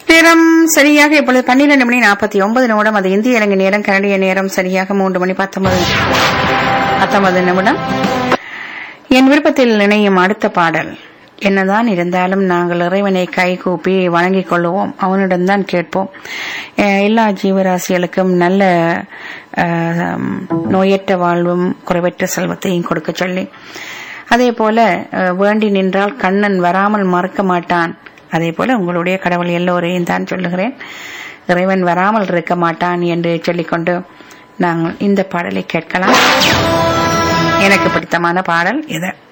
நேரம் சரியாக இப்பொழுது பன்னிரண்டு மணி நாற்பத்தி ஒன்பது நிமிடம் அது இந்திய இலங்கை நேரம் கனடிய நேரம் சரியாக மூன்று மணி பத்தொன்பது பத்தொன்பது நிமிடம் என் விருப்பத்தில் இணையும் அடுத்த பாடல் என்னதான் இருந்தாலும் நாங்கள் இறைவனை கைகூப்பி வணங்கிக் கொள்வோம் அவனிடம்தான் கேட்போம் அஹ் எல்லா ஜீவராசிகளுக்கும் நல்ல அஹ், நோயற்ற வாழ்வும் குறைவற்ற செல்வத்தையும் கொடுக்க சொல்லி அதே போல அஹ், வேண்டி நின்றால் கண்ணன் வராமல் மறக்க மாட்டான் அதே போல உங்களுடைய கடவுள் எல்லோரையும் தான் சொல்லுகிறேன் இறைவன் வராமல் இருக்க மாட்டான் என்று சொல்லிக்கொண்டு நாங்கள் இந்த பாடலை கேட்கலாம் எனக்கு பிடித்தமான பாடல் இது